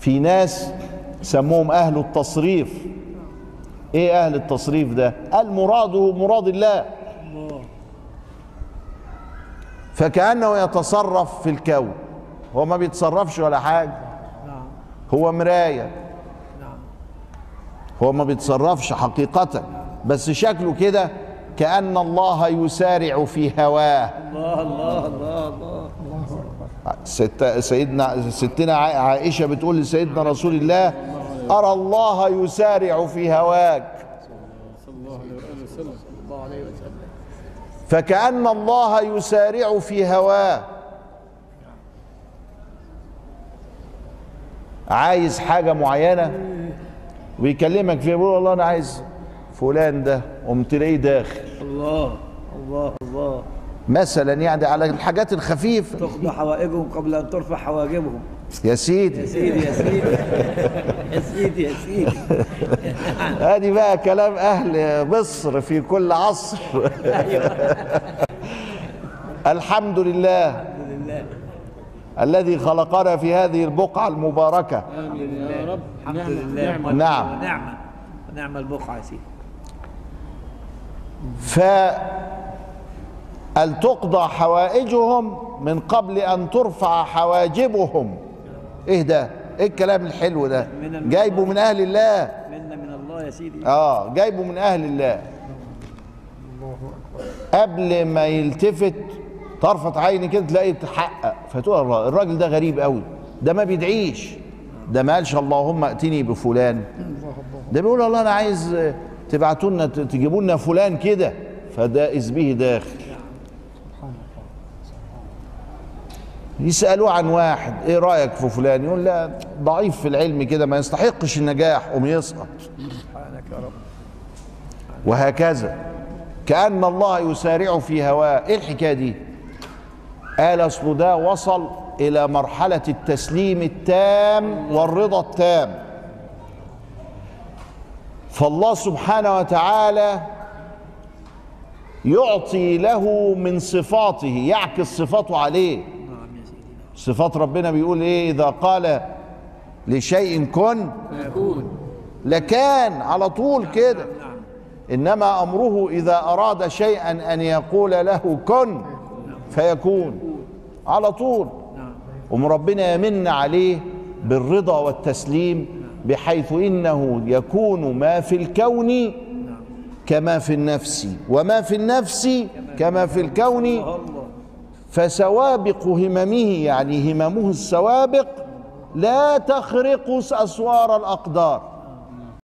في ناس سموهم اهل التصريف ايه اهل التصريف ده المراد مراد الله فكانه يتصرف في الكون هو ما بيتصرفش ولا حاجه نعم هو مرايه نعم هو ما بيتصرفش حقيقه بس شكله كده كان الله يسارع في هواه الله الله الله الله ست سيدنا ستنا عا- عائشه بتقول لسيدنا رسول الله ارى الله يسارع في هواك صلى الله عليه وسلم فكأن الله يسارع في هواه عايز حاجة معينة ويكلمك فيها يقول والله أنا عايز فلان ده قمت تلاقيه داخل الله الله الله مثلا يعني على الحاجات الخفيفة تقضى حوائجهم قبل ان ترفع حواجبهم يا يا سيدي سيدي يا سيدي يا سيدي يا سيدي ادي بقى كلام اهل مصر في كل عصر الحمد لله الحمد لله الذي خلقنا في هذه البقعة المباركة الحمد لله يا رب الحمد لله نعم. ونعمة ونعم البقعة يا سيدي ف أن تقضى حوائجهم من قبل أن ترفع حواجبهم إيه ده؟ إيه الكلام الحلو ده؟ من ال- جايبه من أهل الله منا من الله يا سيدي آه جايبه من أهل الله قبل ما يلتفت طرفة عيني كده تلاقي يتحقق فتقول الله الراجل ده غريب قوي ده ما بيدعيش ده ما قالش اللهم ائتني بفلان ده بيقول والله انا عايز تبعتوا لنا تجيبوا لنا فلان كده فده إذ به داخل يسألوه عن واحد ايه رأيك في فلان يقول لا ضعيف في العلم كده ما يستحقش النجاح قوم يسقط سبحانك يا رب وهكذا كأن الله يسارع في هواه ايه الحكاية دي قال اصل ده وصل الى مرحلة التسليم التام والرضا التام فالله سبحانه وتعالى يعطي له من صفاته يعكس صفاته عليه نعم يا سيدي صفات ربنا بيقول ايه اذا قال لشيء كن يكون لكان على طول كده نعم انما امره اذا اراد شيئا ان يقول له كن فيكون على طول نعم وم ربنا يمن عليه بالرضا والتسليم بحيث انه يكون ما في الكون كما في النفس وما في النفس كما في الكون الله فسوابق هممه يعني هممه السوابق لا تخرق اسوار الاقدار